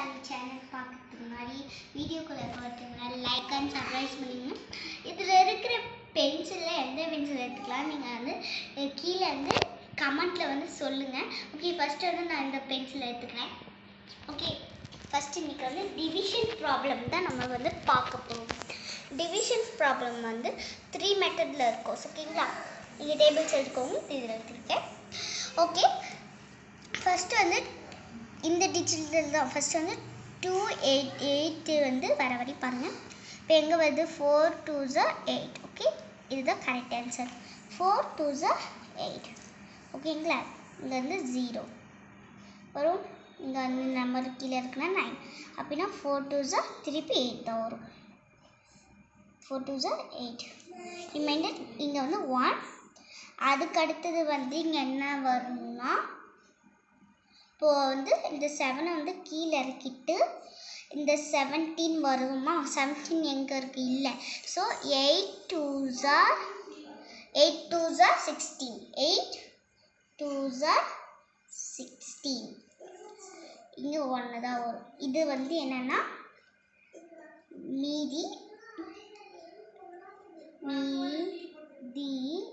sorry channel பார்க்கறதுக்கு முன்னாடி வீடியோக்குள்ளே போகிறதுக்கு முன்னாடி லைக் அண்ட் சப்ஸ்கிரைப் பண்ணிங்க இதில் இருக்கிற பென்சிலில் எந்த பென்சில் எடுத்துக்கலாம் நீங்கள் வந்து அஹ், கீழே வந்து கமெண்ட்டில் வந்து சொல்லுங்கள் ஓகே ஃபஸ்ட்டு வந்து நான் இந்த பென்சில் எடுத்துக்கிறேன் ஓகே ஃபஸ்ட் இன்னைக்கு வந்து டிவிஷன் ப்ராப்ளம் தான் நம்ம வந்து பார்க்க போகிறோம் டிவிஷன் ப்ராப்ளம் வந்து த்ரீ மெத்தடில் இருக்கும் ஓகேங்களா நீங்கள் டேபிள்ஸ் எடுத்துக்கோங்க இதில் எடுத்துருக்கேன் ஓகே ஃபஸ்ட்டு வந்து இந்த டிஜிட்டல் தான் ஃபஸ்ட்டு வந்து டூ எயிட் எயிட்டு வந்து வர வரை பாருங்கள் இப்போ எங்கே வருது ஃபோர் டூ ஜா எயிட் ஓகே இதுதான் கரெக்ட் ஆன்சர் ஃபோர் டூ ஜா எயிட் ஓகேங்களா இங்கே வந்து ஜீரோ வரும் இங்கே வந்து நம்பர் கீழே இருக்குன்னா நைன் அப்படின்னா ஃபோர் டூ ஜா திருப்பி எயிட் தான் வரும் ஃபோர் டூ ஜா எயிட் ரிமைண்டர் இங்கே வந்து ஒன் அதுக்கு அடுத்தது வந்து இங்கே என்ன வரும்னா இப்போது வந்து இந்த செவனை வந்து கீழே இறக்கிட்டு இந்த செவன்டீன் வருமா செவன்டீன் எங்கே இருக்குது இல்லை ஸோ எயிட் டூ ஜார் எயிட் டூ ஜார் சிக்ஸ்டீன் எயிட் டூ ஜார் சிக்ஸ்டீன் இங்கே ஒன்று தான் வரும் இது வந்து என்னென்னா மீதி மீதி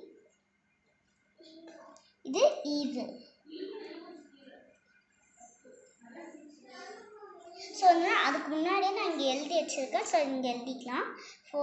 இது இது ஸோ வந்து அதுக்கு முன்னாடியே நான் இங்கே எழுதி வச்சுருக்கேன் ஸோ இங்கே எழுதிக்கலாம் ஃபோ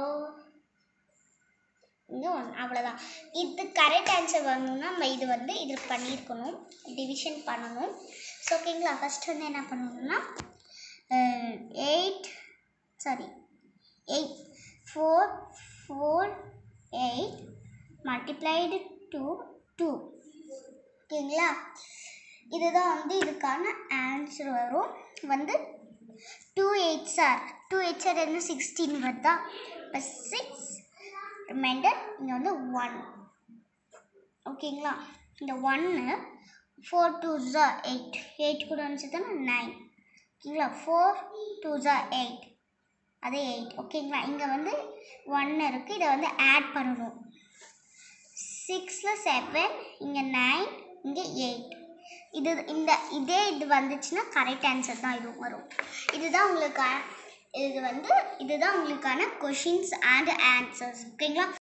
இங்கே ஒன் அவ்வளோதான் இது கரெக்ட் ஆன்சர் வரணும்னா நம்ம இது வந்து இது பண்ணியிருக்கணும் டிவிஷன் பண்ணணும் ஸோ ஓகேங்களா ஃபஸ்ட் வந்து என்ன பண்ணணும்னா eight sorry eight four four eight multiplied two two ஓகேங்களா இதுதான் வந்து இதுக்கான ஆன்சர் வரும் வந்து டூ எயிட் சார் டூ எயிட் சார் என்ன சிக்ஸ்டீன் வருதா இப்போ சிக்ஸ் ரிமைண்டர் இங்கே வந்து ஒன் ஓகேங்களா இந்த ஒன்று ஃபோர் டூ ஜா எயிட் எயிட் கூட வந்து சேர்த்தோன்னா நைன் ஓகேங்களா ஃபோர் டூ ஜா எயிட் அதே எயிட் ஓகேங்களா இங்கே வந்து ஒன்று இருக்குது இதை வந்து ஆட் பண்ணணும் சிக்ஸில் செவன் இங்கே நைன் இங்கே எயிட் இது இந்த இதே இது வந்துச்சுன்னா கரெக்ட் ஆன்சர் தான் இதுவும் வரும் இதுதான் உங்களுக்கான இது வந்து இதுதான் உங்களுக்கான கொஷின்ஸ் அண்ட் ஆன்சர்ஸ் ஓகேங்களா